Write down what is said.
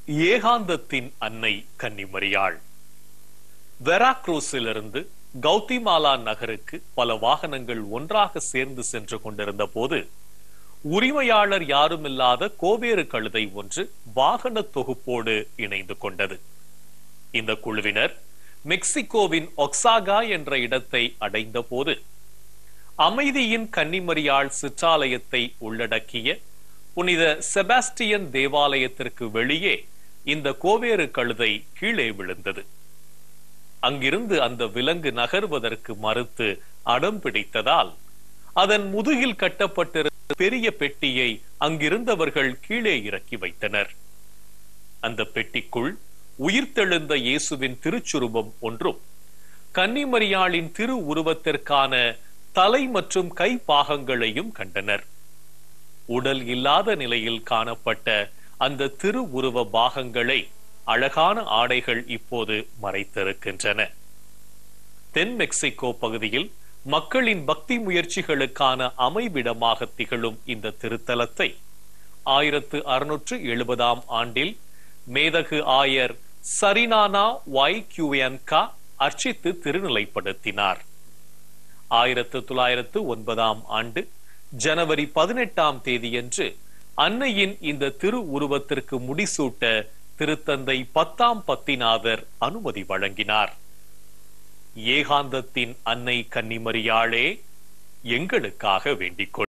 ஏகாந்தத்தின் அன்னை கன்னிமரியாள் வெராக்ரூஸிலிருந்து கௌதிமாலா நகருக்கு பல வாகனங்கள் ஒன்றாக சேர்ந்து சென்று கொண்டிருந்த போது உரிமையாளர் யாருமில்லாத கோவேறு கழுதை ஒன்று வாகன தொகுப்போடு இணைந்து கொண்டது இந்த குழுவினர் மெக்சிகோவின் ஒக்சாகா என்ற இடத்தை அடைந்த போது அமைதியின் கன்னிமரியாள் சிற்றாலயத்தை உள்ளடக்கிய புனித செபாஸ்டியன் தேவாலயத்திற்கு வெளியே இந்த கோவேறு கழுதை கீழே விழுந்தது அங்கிருந்து அந்த விலங்கு நகர்வதற்கு மறுத்து அடம் பிடித்ததால் அதன் முதுகில் கட்டப்பட்டிருந்த பெரிய பெட்டியை அங்கிருந்தவர்கள் கீழே இறக்கி வைத்தனர் அந்த பெட்டிக்குள் உயிர்த்தெழுந்த இயேசுவின் திருச்சுருபம் ஒன்றும் கன்னிமரியாளின் திரு உருவத்திற்கான தலை மற்றும் கை பாகங்களையும் கண்டனர் உடல் இல்லாத நிலையில் காணப்பட்ட அந்த திரு உருவ பாகங்களை அழகான ஆடைகள் இப்போது மறைத்திருக்கின்றன தென் மெக்சிகோ பகுதியில் மக்களின் பக்தி முயற்சிகளுக்கான அமைவிடமாக திகழும் இந்த திருத்தலத்தை ஆயிரத்து அறுநூற்று எழுபதாம் ஆண்டில் மேதகு ஆயர் சரினானா வாய் கியூயன்கா அர்ச்சித்து திருநிலைப்படுத்தினார் ஆயிரத்து தொள்ளாயிரத்து ஒன்பதாம் ஆண்டு ஜனவரி பதினெட்டாம் தேதியன்று அன்னையின் இந்த திரு உருவத்திற்கு முடிசூட்ட திருத்தந்தை பத்தாம் பத்திநாதர் அனுமதி வழங்கினார் ஏகாந்தத்தின் அன்னை கன்னிமரியாளே எங்களுக்காக வேண்டிக் கொள்